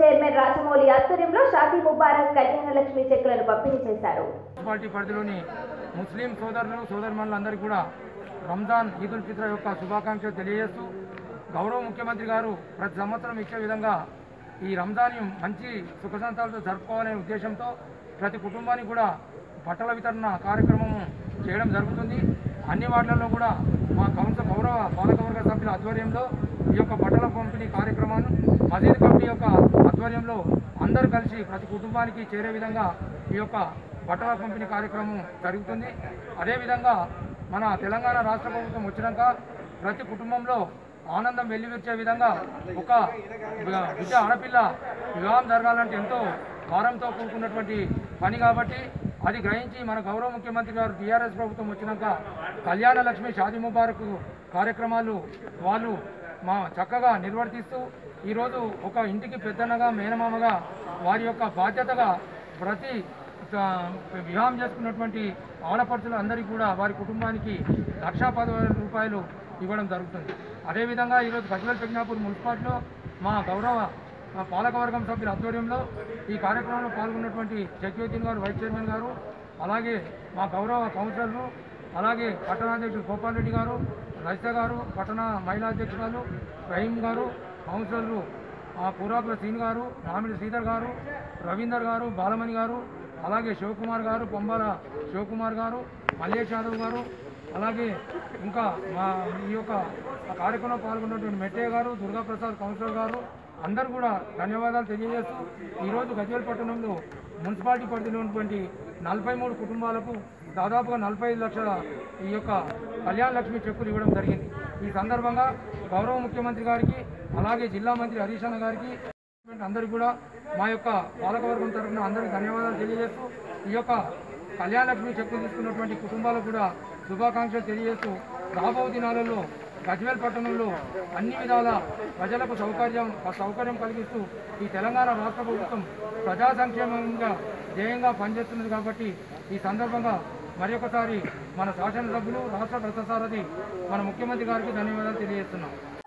chairman Rajamouli ఆధ్వర్యంలో షాదీ ముబారక్ కళ్యాణ లక్ష్మి చెక్కులను పంపిణీ చేశారు మున్సిపాలిటీ పరిధిలోని ముస్లిం సోదరులు సోదరుమణులందరికీ కూడా రంజాన్ ఈద్ ఉల్ ఫిత్ర్ యొక్క శుభాకాంక్షలు తెలియజేస్తూ గౌరవ ముఖ్యమంత్రి గారు ప్రతి సంవత్సరం ఇచ్చే విధంగా ఈ రంజాన్ మంచి సుఖశాంతాలతో జరుపుకోవాలనే ఉద్దేశంతో ప్రతి కుటుంబానికి కూడా బట్టల వితరణ కార్యక్రమం చేయడం జరుగుతుంది అన్ని వార్డులలో కూడా మా కౌన్సిల్ గౌరవ పాలకవర్గ సభ్యుల ఆధ్వర్యంలో ఈ యొక్క బట్టల పంపిణీ కార్యక్రమాన్ని మసీద్ కమిటీ యొక్క ఆధ్వర్యంలో అందరూ కలిసి ప్రతి కుటుంబానికి చేరే విధంగా ఈ యొక్క బట్టల పంపిణీ కార్యక్రమం జరుగుతుంది అదేవిధంగా మన తెలంగాణ రాష్ట్ర ప్రభుత్వం వచ్చినాక ప్రతి కుటుంబంలో ఆనందం వెల్లివిర్చే విధంగా ఒక బిడ్డ ఆడపిల్ల వివాహం జరగాలంటే ఎంతో భారంతో కూడుకున్నటువంటి పని కాబట్టి అది గ్రహించి మన గౌరవ ముఖ్యమంత్రి గారు టీఆర్ఎస్ ప్రభుత్వం వచ్చినాక కళ్యాణ లక్ష్మి షాదీ ముబారక్ కార్యక్రమాలు వాళ్ళు మా చక్కగా నిర్వర్తిస్తూ ఈరోజు ఒక ఇంటికి పెద్దన్నగా మేనమామగా వారి యొక్క బాధ్యతగా ప్రతి ఆ, వివాహం చేసుకున్నటువంటి ఆడపడుచులు అందరికీ కూడా వారి కుటుంబానికి లక్షా పదివేల రూపాయలు ఇవ్వడం జరుగుతుంది అదేవిధంగా ఈరోజు గజ్వల్ పెగ్నాపూర్ మున్సిపాలిటీలో మా గౌరవ ఆ, పాలకవర్గం సభ్యుల ఆధ్వర్యంలో ఈ కార్యక్రమంలో పాల్గొన్నటువంటి జగ్యోద్దీన్ గారు వైస్ చైర్మన్ గారు అలాగే మా గౌరవ కౌన్సిలర్లు అలాగే పట్టణాధ్యక్షుడు గోపాల్ రెడ్డి గారు రజిత గారు పట్టణ మహిళా అధ్యక్షురాలు రహీం గారు కౌన్సిలర్లు ఆ పూరాకుల శ్రీని గారు మామిడి శ్రీధర్ గారు రవీందర్ గారు బాలమణి గారు అలాగే శివకుమార్ గారు పొంబాల శివకుమార్ గారు మల్లేష్ యాదవ్ గారు అలాగే ఇంకా మా ఈ యొక్క ఆ కార్యక్రమంలో పాల్గొన్నటువంటి మెట్టయ్య గారు దుర్గాప్రసాద్ కౌన్సిలర్ గారు అందరూ కూడా ధన్యవాదాలు తెలియజేస్తూ ఈరోజు గజ్వేల్ పట్టణంలో మున్సిపాలిటీ పరిధిలో ఉన్నటువంటి నలభై మూడు కుటుంబాలకు దాదాపుగా నలభై ఐదు లక్షల ఈ యొక్క కళ్యాణ లక్ష్మి చెక్కులు ఇవ్వడం జరిగింది ఈ సందర్భంగా గౌరవ ముఖ్యమంత్రి గారికి అలాగే జిల్లా మంత్రి హరీష్ అన్న గారికి అందరికీ కూడా మా యొక్క పాలకవర్గం తరఫున అందరికీ ధన్యవాదాలు తెలియజేస్తూ ఈ యొక్క కళ్యాణ లక్ష్మి చెక్కులు తీసుకున్నటువంటి కుటుంబాలకు కూడా శుభాకాంక్షలు తెలియజేస్తూ రాబో దినాలలో గజ్వేల్ పట్టణంలో అన్ని విధాల ప్రజలకు సౌకర్యం సౌకర్యం కలిగిస్తూ ఈ తెలంగాణ రాష్ట్ర ప్రభుత్వం ప్రజా సంక్షేమంగా ధ్యేయంగా పనిచేస్తున్నది కాబట్టి ఈ సందర్భంగా మరొకసారి మన శాసనసభ్యులు రాష్ట్ర రథసారథి మన ముఖ్యమంత్రి గారికి ధన్యవాదాలు తెలియజేస్తున్నాం